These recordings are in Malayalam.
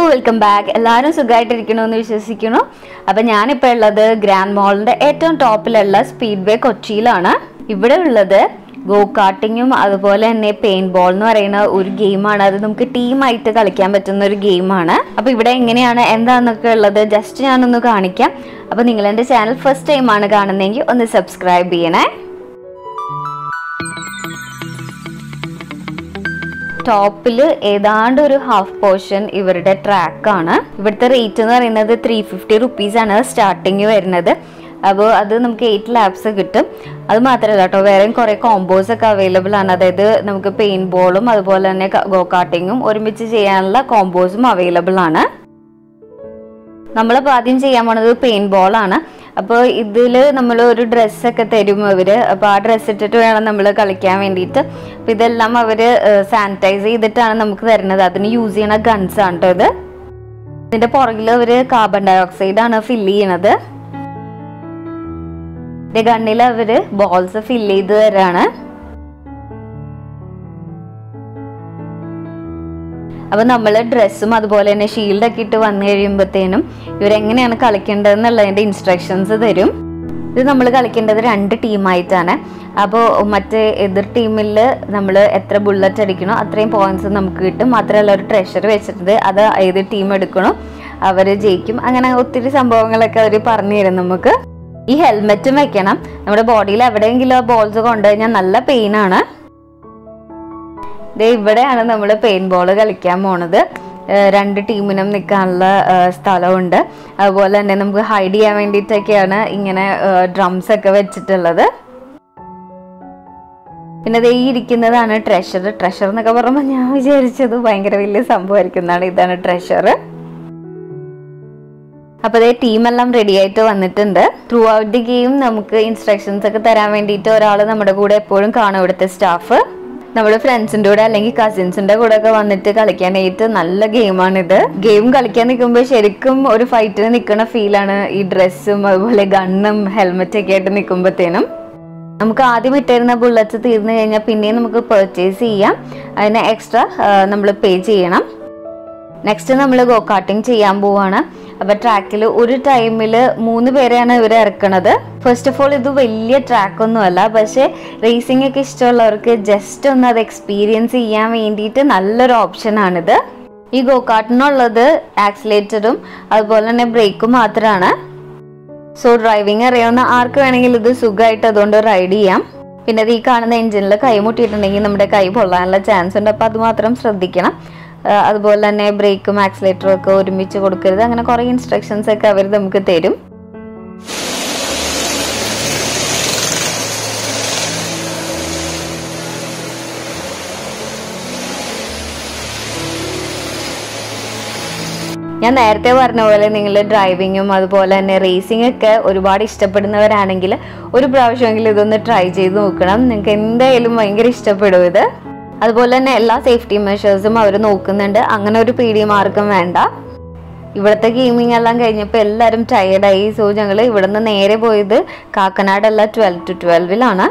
വെൽക്കം ബാക്ക് എല്ലാവരും സുഖമായിട്ടിരിക്കണമെന്ന് വിശ്വസിക്കുന്നു അപ്പം ഞാനിപ്പോൾ ഉള്ളത് ഗ്രാൻഡ് മോളിൻ്റെ ഏറ്റവും ടോപ്പിലുള്ള സ്പീഡ് വേ കൊച്ചിയിലാണ് ഇവിടെ ഉള്ളത് ഗോ കാർട്ടിങ്ങും അതുപോലെ തന്നെ പെയിന്റ് ബോൾ എന്ന് പറയുന്ന ഒരു ഗെയിമാണ് അത് നമുക്ക് ടീമായിട്ട് കളിക്കാൻ പറ്റുന്ന ഒരു ഗെയിമാണ് അപ്പോൾ ഇവിടെ എങ്ങനെയാണ് എന്താണെന്നൊക്കെ ഉള്ളത് ജസ്റ്റ് ഞാനൊന്ന് കാണിക്കാം അപ്പോൾ നിങ്ങൾ എൻ്റെ ചാനൽ ഫസ്റ്റ് ടൈമാണ് കാണുന്നതെങ്കിൽ ഒന്ന് സബ്സ്ക്രൈബ് ചെയ്യണേ ടോപ്പിൽ ഏതാണ്ട് ഒരു ഹാഫ് പോർഷൻ ഇവരുടെ ട്രാക്കാണ് ഇവിടുത്തെ റേറ്റ് എന്ന് പറയുന്നത് ത്രീ ഫിഫ്റ്റി റുപ്പീസ് ആണ് സ്റ്റാർട്ടിങ് വരുന്നത് അപ്പോൾ അത് നമുക്ക് എയ്റ്റ് ലാബ്സ് കിട്ടും അത് മാത്രമല്ല കേട്ടോ വേറെയും കുറേ കോമ്പോസ് ഒക്കെ അവൈലബിൾ ആണ് അതായത് നമുക്ക് പെയിന്റ് ബോളും അതുപോലെ തന്നെ ഗോ കാർട്ടിങ്ങും ഒരുമിച്ച് ചെയ്യാനുള്ള കോമ്പോസും അവൈലബിൾ ആണ് നമ്മളിപ്പോൾ ആദ്യം ചെയ്യാൻ പോണത് പെയിന്റ് ബോൾ ആണ് അപ്പോൾ ഇതിൽ നമ്മൾ ഒരു ഡ്രസ്സൊക്കെ തരും അവർ അപ്പോൾ ആ ഡ്രസ്സ് ഇട്ടിട്ട് വേണം നമ്മൾ കളിക്കാൻ വേണ്ടിയിട്ട് അപ്പോൾ ഇതെല്ലാം അവർ സാനിറ്റൈസ് ചെയ്തിട്ടാണ് നമുക്ക് തരുന്നത് അതിന് യൂസ് ചെയ്യണ ഗൺസ് ആണ് കേട്ടോ ഇത് ഇതിൻ്റെ പുറകിൽ അവർ കാർബൺ ഡൈ ഓക്സൈഡ് ആണ് ഫില്ല് ചെയ്യണത് ഇതിൻ്റെ ഗണ്ണിൽ അവർ ബോൾസ് ഫില്ല് ചെയ്ത് തരാണ് അപ്പോൾ നമ്മൾ ഡ്രസ്സും അതുപോലെ തന്നെ ഷീൽഡൊക്കെ ഇട്ട് വന്നു കഴിയുമ്പോഴത്തേനും ഇവരെങ്ങനെയാണ് കളിക്കേണ്ടതെന്നുള്ളതിൻ്റെ ഇൻസ്ട്രക്ഷൻസ് തരും ഇത് നമ്മൾ കളിക്കേണ്ടത് രണ്ട് ടീമായിട്ടാണ് അപ്പോൾ മറ്റേ എതിർ ടീമിൽ നമ്മൾ എത്ര ബുള്ളറ്റ് അടിക്കണോ അത്രയും പോയിന്റ്സ് നമുക്ക് കിട്ടും മാത്രമല്ല ഒരു ട്രഷർ വെച്ചിട്ടുണ്ട് അത് ഏത് ടീം എടുക്കണോ അവർ ജയിക്കും അങ്ങനെ ഒത്തിരി സംഭവങ്ങളൊക്കെ അവർ പറഞ്ഞു തരും നമുക്ക് ഈ ഹെൽമെറ്റും വെക്കണം നമ്മുടെ ബോഡിയിൽ എവിടെയെങ്കിലും ബോൾസ് കൊണ്ടുകഴിഞ്ഞാൽ നല്ല പെയിനാണ് ദേ ഇവിടെയാണ് നമ്മൾ പെയിൻ ബോൾ കളിക്കാൻ പോണത് രണ്ട് ടീമിനും നിൽക്കാനുള്ള സ്ഥലമുണ്ട് അതുപോലെ തന്നെ നമുക്ക് ഹൈഡ് ചെയ്യാൻ വേണ്ടിയിട്ടൊക്കെയാണ് ഇങ്ങനെ ഡ്രംസ് ഒക്കെ വെച്ചിട്ടുള്ളത് പിന്നെ ദേ ഈ ഇരിക്കുന്നതാണ് ട്രഷർ ട്രഷർ എന്നൊക്കെ പറയുമ്പോൾ ഞാൻ വിചാരിച്ചത് ഭയങ്കര വലിയ സംഭവമായിരിക്കുന്നതാണ് ഇതാണ് ട്രഷർ അപ്പോൾ അതേ ടീമെല്ലാം റെഡി ആയിട്ട് വന്നിട്ടുണ്ട് ത്രൂ ഔട്ട് ദി ഗെയിം നമുക്ക് ഇൻസ്ട്രക്ഷൻസ് ഒക്കെ തരാൻ വേണ്ടിയിട്ട് ഒരാൾ നമ്മുടെ കൂടെ എപ്പോഴും കാണും ഇവിടുത്തെ സ്റ്റാഫ് നമ്മൾ ഫ്രണ്ട്സിൻ്റെ കൂടെ അല്ലെങ്കിൽ കസിൻസിൻ്റെ കൂടെ ഒക്കെ വന്നിട്ട് കളിക്കാനായിട്ട് നല്ല ഗെയിമാണിത് ഗെയിം കളിക്കാൻ നിൽക്കുമ്പോൾ ശരിക്കും ഒരു ഫൈറ്റിന് നിൽക്കുന്ന ഫീലാണ് ഈ ഡ്രസ്സും അതുപോലെ ഗണ്ണും ഹെൽമെറ്റൊക്കെ ആയിട്ട് നിൽക്കുമ്പോഴത്തേനും നമുക്ക് ആദ്യം ഇട്ടിരുന്ന ബുള്ളറ്റ്സ് തീർന്നു കഴിഞ്ഞാൽ പിന്നെയും നമുക്ക് പെർച്ചേസ് ചെയ്യാം അതിന് എക്സ്ട്രാ നമ്മൾ പേ ചെയ്യണം നെക്സ്റ്റ് നമ്മൾ ഗോ കാർട്ടിങ് ചെയ്യാൻ പോവാണ് അപ്പോൾ ട്രാക്കിൽ ഒരു ടൈമിൽ മൂന്ന് പേരെയാണ് ഇവർ ഇറക്കണത് ഫസ്റ്റ് ഓഫ് ഓൾ ഇത് വലിയ ട്രാക്കൊന്നും അല്ല പക്ഷേ റേസിംഗ് ഒക്കെ ഇഷ്ടമുള്ളവർക്ക് ജസ്റ്റ് ഒന്ന് അത് എക്സ്പീരിയൻസ് ചെയ്യാൻ വേണ്ടിയിട്ട് നല്ലൊരു ഓപ്ഷനാണിത് ഈ ഗോ കാർട്ടിനുള്ളത് ആക്സിലേറ്ററും അതുപോലെ തന്നെ ബ്രേക്കും മാത്രമാണ് സോ ഡ്രൈവിംഗ് അറിയാവുന്ന ആർക്ക് വേണമെങ്കിലും ഇത് സുഖമായിട്ട് അതുകൊണ്ട് റൈഡ് ചെയ്യാം പിന്നെ അത് ഈ കാണുന്ന എഞ്ചിനിൽ കൈ മുട്ടിയിട്ടുണ്ടെങ്കിൽ നമ്മുടെ കൈ പൊള്ളാനുള്ള ചാൻസ് ഉണ്ട് അപ്പോൾ അത് മാത്രം ശ്രദ്ധിക്കണം അതുപോലെ തന്നെ ബ്രേക്കും ആക്സിലേറ്ററും ഒക്കെ ഒരുമിച്ച് കൊടുക്കരുത് അങ്ങനെ കുറേ ഇൻസ്ട്രക്ഷൻസ് ഒക്കെ അവർ നമുക്ക് തരും ഞാൻ നേരത്തെ പറഞ്ഞ പോലെ നിങ്ങൾ ഡ്രൈവിങ്ങും അതുപോലെ തന്നെ റേസിംഗ് ഒക്കെ ഒരുപാട് ഇഷ്ടപ്പെടുന്നവരാണെങ്കിൽ ഒരു പ്രാവശ്യമെങ്കിലും ഇതൊന്ന് ട്രൈ ചെയ്ത് നോക്കണം നിങ്ങൾക്ക് എന്തായാലും ഭയങ്കര ഇഷ്ടപ്പെടും ഇത് അതുപോലെ തന്നെ എല്ലാ സേഫ്റ്റി മെഷേഴ്സും അവർ നോക്കുന്നുണ്ട് അങ്ങനെ ഒരു പേടി മാർക്കും വേണ്ട ഇവിടുത്തെ ഗെയിമിംഗ് എല്ലാം കഴിഞ്ഞപ്പോൾ എല്ലാവരും ടയേർഡായി സോ ഞങ്ങൾ ഇവിടുന്ന് നേരെ പോയത് കാക്കനാടല്ല ട്വൽവ് ടു ട്വൽവിലാണ്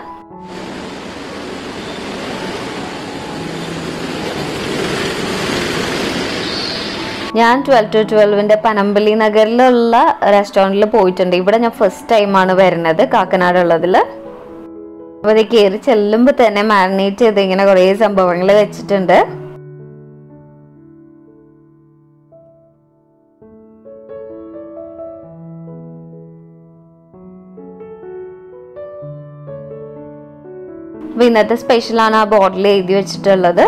ഞാൻ ട്വൽവ് ടു ട്വൽവിൻ്റെ പനമ്പള്ളി നഗറിലുള്ള റെസ്റ്റോറൻറ്റിൽ പോയിട്ടുണ്ട് ഇവിടെ ഞാൻ ഫസ്റ്റ് ടൈമാണ് വരുന്നത് കാക്കനാടുള്ളതിൽ അപ്പോൾ അത് കയറി ചെല്ലുമ്പോൾ തന്നെ മാരിനേറ്റ് ചെയ്ത് ഇങ്ങനെ കുറേ സംഭവങ്ങൾ വെച്ചിട്ടുണ്ട് അപ്പോൾ ഇന്നത്തെ സ്പെഷ്യലാണ് ആ ബോർഡിൽ എഴുതി വെച്ചിട്ടുള്ളത്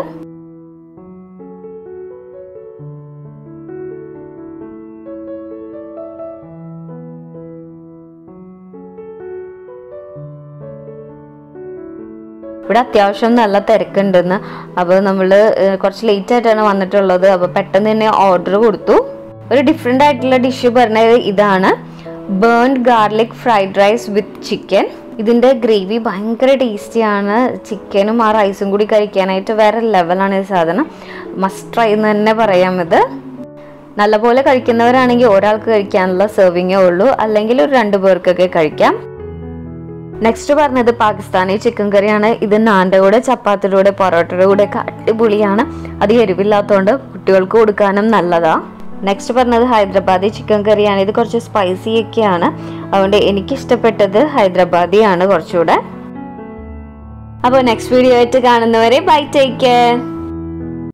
ഇവിടെ അത്യാവശ്യം നല്ല തിരക്കുണ്ടെന്ന് അപ്പോൾ നമ്മൾ കുറച്ച് ലേറ്റ് ആയിട്ടാണ് വന്നിട്ടുള്ളത് അപ്പോൾ പെട്ടെന്ന് തന്നെ ഓർഡർ കൊടുത്തു ഒരു ഡിഫറെൻ്റ് ആയിട്ടുള്ള ഡിഷ് പറഞ്ഞത് ഇതാണ് burnt garlic fried rice with chicken ഇതിൻ്റെ ഗ്രേവി ഭയങ്കര ടേസ്റ്റിയാണ് ചിക്കനും ആ റൈസും കൂടി കഴിക്കാനായിട്ട് വേറെ ലെവലാണ് ഈ സാധനം മസ്റ്റ് ട്രൈ എന്ന് തന്നെ പറയാം ഇത് നല്ലപോലെ കഴിക്കുന്നവരാണെങ്കിൽ ഒരാൾക്ക് കഴിക്കാനുള്ള സെർവിങ്ങേ ഉള്ളൂ അല്ലെങ്കിൽ ഒരു രണ്ട് പേർക്കൊക്കെ കഴിക്കാം നെക്സ്റ്റ് പറഞ്ഞത് പാകിസ്ഥാനി ചിക്കൻ കറിയാണ് ഇത് നാൻ്റെ കൂടെ ചപ്പാത്തിയുടെ കൂടെ പൊറോട്ടയുടെ കൂടെ ഒക്കെ അടിപൊളിയാണ് അത് എരിവില്ലാത്തതുകൊണ്ട് കുട്ടികൾക്ക് കൊടുക്കാനും നല്ലതാ നെക്സ്റ്റ് പറഞ്ഞത് ഹൈദരാബാദി ചിക്കൻ കറിയാണ് ഇത് കുറച്ച് സ്പൈസി ഒക്കെയാണ് അതുകൊണ്ട് എനിക്ക് ഇഷ്ടപ്പെട്ടത് ഹൈദരാബാദിയാണ് കുറച്ചുകൂടെ അപ്പോൾ നെക്സ്റ്റ് വീഡിയോ ആയിട്ട് കാണുന്നവരെ ബൈ ടേക്ക് കെയർ